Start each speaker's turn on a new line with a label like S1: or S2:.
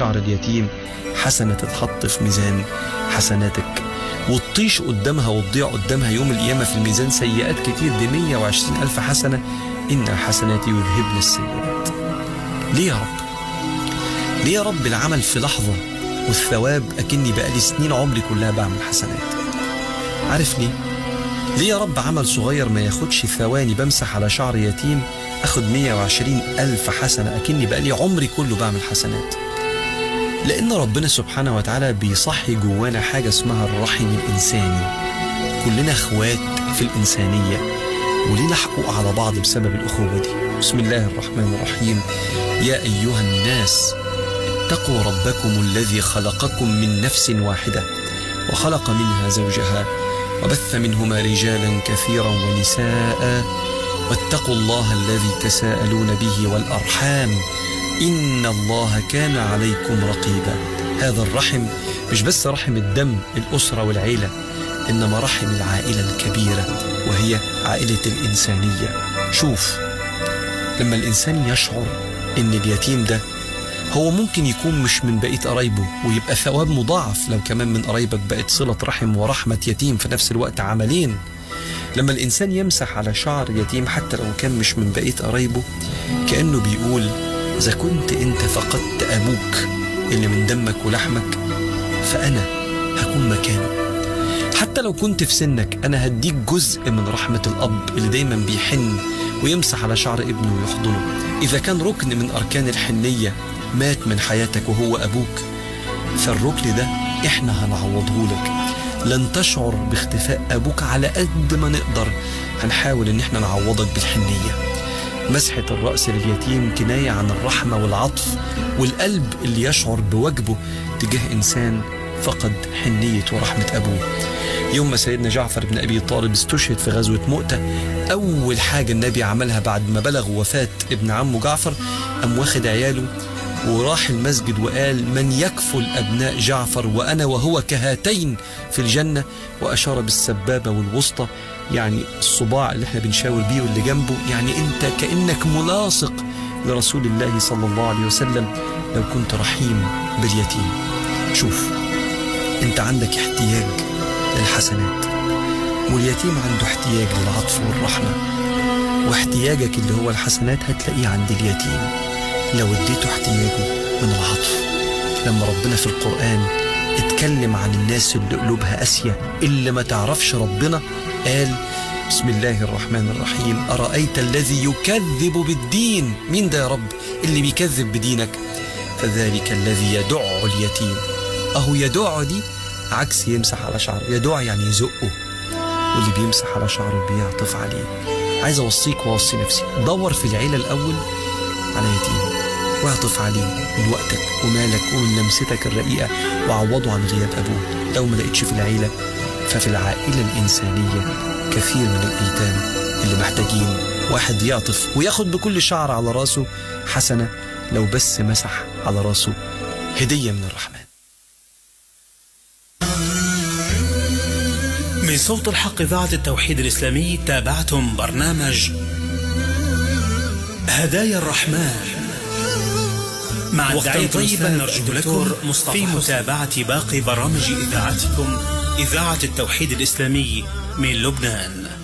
S1: شعر اليتيم حسنة تتحط في ميزان حسناتك وتطيش قدامها وتضيع قدامها يوم القيامة في الميزان سيئات كتير ب 120 ألف حسنة إن الحسنات يذهبن السيئات ليه يا رب؟ ليه يا رب العمل في لحظة والثواب أكني بقالي سنين عمري كلها بعمل حسنات عارف ليه؟ ليه يا رب عمل صغير ما ياخدش ثواني بمسح على شعر يتيم أخد 120 ألف حسنة أكني بقالي عمري كله بعمل حسنات لأن ربنا سبحانه وتعالى بيصحي جوانا حاجة اسمها الرحم الإنساني كلنا اخوات في الإنسانية ولينا حقوق على بعض بسبب الأخوة دي بسم الله الرحمن الرحيم يا أيها الناس اتقوا ربكم الذي خلقكم من نفس واحدة وخلق منها زوجها وبث منهما رجالا كثيرا ونساء واتقوا الله الذي تساءلون به والأرحام إن الله كان عليكم رقيبا هذا الرحم مش بس رحم الدم الأسرة والعيلة إنما رحم العائلة الكبيرة وهي عائلة الإنسانية شوف لما الإنسان يشعر إن اليتيم ده هو ممكن يكون مش من بقية قرايبه ويبقى ثواب مضاعف لو كمان من قرايبك بقت صلة رحم ورحمة يتيم في نفس الوقت عملين لما الإنسان يمسح على شعر يتيم حتى لو كان مش من بقية قرايبه كأنه بيقول إذا كنت أنت فقدت أبوك اللي من دمك ولحمك فأنا هكون مكانه حتى لو كنت في سنك أنا هديك جزء من رحمة الأب اللي دايما بيحن ويمسح على شعر ابنه ويحضنه إذا كان ركن من أركان الحنية مات من حياتك وهو أبوك فالركن ده إحنا هنعوضه لك لن تشعر باختفاء أبوك على قد ما نقدر هنحاول إن إحنا نعوضك بالحنية مسحة الرأس لليتيم كناية عن الرحمة والعطف والقلب اللي يشعر بواجبه تجاه إنسان فقد حنية ورحمة أبوه يوم ما سيدنا جعفر بن أبي طالب استشهد في غزوة مؤتة أول حاجة النبي عملها بعد ما بلغ وفاة ابن عمه جعفر أم واخد عياله وراح المسجد وقال من يكفل أبناء جعفر وأنا وهو كهاتين في الجنة وأشار بالسبابة والوسطى يعني الصباع اللي احنا بنشاور بيه واللي جنبه يعني انت كأنك ملاصق لرسول الله صلى الله عليه وسلم لو كنت رحيم باليتيم شوف انت عندك احتياج للحسنات واليتيم عنده احتياج للعطف والرحمة واحتياجك اللي هو الحسنات هتلاقيه عند اليتيم لو اديته احتياجه من العطف لما ربنا في القرآن اتكلم عن الناس اللي قلوبها قاسية اللي ما تعرفش ربنا قال بسم الله الرحمن الرحيم أرأيت الذي يكذب بالدين مين ده يا رب اللي بيكذب بدينك فذلك الذي يدع اليتيم أهو يدع دي عكس يمسح على شعره يدع يعني يزقه واللي بيمسح على شعره بيعطف عليه عايز أوصيك وأوصي نفسي دور في العيلة الأول على يتيم واعطف عليه من وقتك ومالك ومن لمستك الرقيقة وعوضه عن غياب أبوه لو ما لقيتش في العيلة ففي العائلة الإنسانية كثير من الأيتام اللي محتاجين واحد يعطف وياخد بكل شعر على راسه حسنة لو بس مسح على راسه هدية من الرحمن
S2: من صوت الحق إذاعة التوحيد الإسلامي تابعتم برنامج هدايا الرحمن مع الداعية طيبا نرجو لكم في متابعة باقي برامج إذاعتكم إذاعة التوحيد الإسلامي من لبنان